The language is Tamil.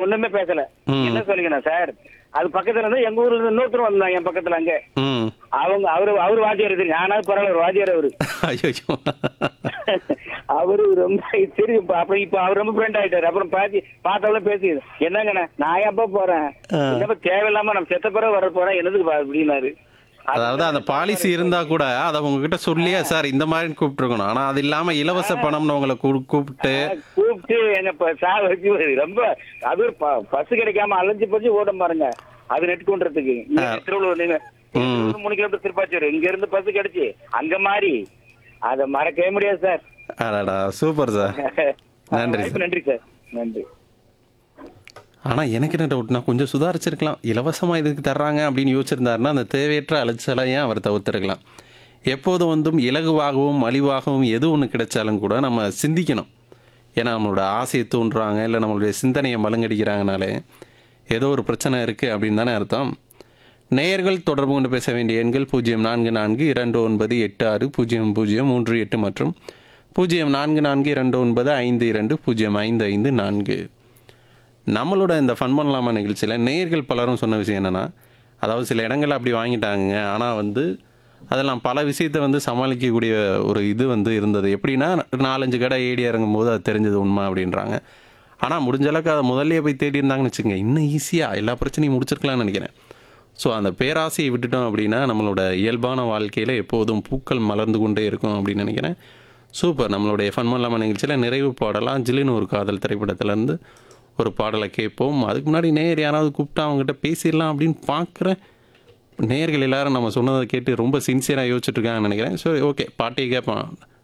ஒண்ணுமே பேசல ம். என்ன சொல்லிக்கணும் சார் அது பக்கத்துல இருந்து எங்க ஊர்ல இருந்து இன்னொருத்தர் வந்தாங்க என் பக்கத்துல அங்க ம் அவங்க அவரு அவரு வாத்தியார் தெரியும் ஆனாலும் பரவாயில்ல ஒரு வாத்தியார் அவரு ஐயோ அவரு ரொம்ப சரி இப்ப அப்புறம் இப்ப அவர் ரொம்ப ஃப்ரெண்ட் ஆயிட்டாரு அப்புறம் பாத்தி பார்த்தவள பேசி என்னங்கண்ணே நான் எப்ப போறேன் ஆ. என்னப்ப தேவையில்லாம நம்ம செத்த பிறகு வர போறேன் என்னதுக்கு பா அப்படின்னாரு அதாவது அந்த பாலிசி இருந்தா கூட அதை உங்ககிட்ட சொல்லியே சார் இந்த மாதிரி கூப்பிட்டுருக்கணும் ஆனா அது இல்லாம இலவச பணம்னு உங்களை கூ- கூப்பிட்டு கூப்பிட்டு எங்க ப- சார் வச்சு ரொம்ப அது ஒரு ப- பஸ் கிடைக்காம அலைஞ்சு போச்சு ஓடம் பாருங்க அது நெட் கொண்டுறதுக்கு இங்க திருவள்ளூர் நீங்க திருவள்ளூர் மூணு கிலோமீட்டர் திருப்பாச்சூர் இங்க இருந்து பஸ் கிடைச்சு அங்க மாறி அதை மறக்கவே முடியாது சார் அடடா சூப்பர் சார் நன்றி சார் நன்றி சார் நன்றி ஆனா எனக்கு என்ன டவுட்னா கொஞ்சம் சுதாரிச்சிருக்கலாம் இலவசமா இதுக்கு தர்றாங்க அப்படின்னு யோசிச்சிருந்தாருன்னா அந்த தேவையற்ற அலைச்சலை ஏன் அவர் தவிர்த்திருக்கலாம் எப்போதும் வந்தும் இலகுவாகவும் மலிவாகவும் எது ஒன்று கிடைச்சாலும் கூட நம்ம சிந்திக்கணும் ஏன்னா நம்மளோட ஆசையை தூண்டுறாங்க இல்லை நம்மளுடைய சிந்தனையை மழுங்கடிக்கிறாங்கனாலே ஏதோ ஒரு பிரச்சனை இருக்குது அப்படின்னு தானே அர்த்தம் நேயர்கள் தொடர்பு கொண்டு பேச வேண்டிய எண்கள் பூஜ்ஜியம் நான்கு நான்கு இரண்டு ஒன்பது எட்டு ஆறு பூஜ்ஜியம் பூஜ்ஜியம் மூன்று எட்டு மற்றும் பூஜ்ஜியம் நான்கு நான்கு இரண்டு ஒன்பது ஐந்து இரண்டு பூஜ்ஜியம் ஐந்து ஐந்து நான்கு நம்மளோட இந்த ஃபன் பண்ணலாமா நிகழ்ச்சியில் நேயர்கள் பலரும் சொன்ன விஷயம் என்னென்னா அதாவது சில இடங்கள் அப்படி வாங்கிட்டாங்க ஆனால் வந்து அதெல்லாம் பல விஷயத்தை வந்து சமாளிக்கக்கூடிய ஒரு இது வந்து இருந்தது எப்படின்னா நாலஞ்சு கடை ஏடி இறங்கும் போது அது தெரிஞ்சது உண்மை அப்படின்றாங்க ஆனால் முடிஞ்ச அளவுக்கு அதை முதல்லயே போய் தேடி இருந்தாங்கன்னு வச்சுக்கோங்க இன்னும் ஈஸியாக எல்லா பிரச்சனையும் முடிச்சிருக்கலாம்னு நினைக்கிறேன் ஸோ அந்த பேராசையை விட்டுட்டோம் அப்படின்னா நம்மளோட இயல்பான வாழ்க்கையில் எப்போதும் பூக்கள் மலர்ந்து கொண்டே இருக்கும் அப்படின்னு நினைக்கிறேன் சூப்பர் நம்மளுடைய ஃபன் பண்ணலாமா நிகழ்ச்சியில் நிறைவு பாடலாம் ஜில்லுன்னு ஒரு காதல் திரைப்படத்துலேருந்து ஒரு பாடலை கேட்போம் அதுக்கு முன்னாடி நேயர் யாராவது கூப்பிட்டா அவங்ககிட்ட பேசிடலாம் அப்படின்னு பார்க்குறேன் நேயர்கள் எல்லாரும் நம்ம சொன்னதை கேட்டு ரொம்ப சின்சியராக யோசிச்சுட்டு இருக்காங்கன்னு நினைக்கிறேன் ஸோ ஓகே பாட்டியை கேட்பான்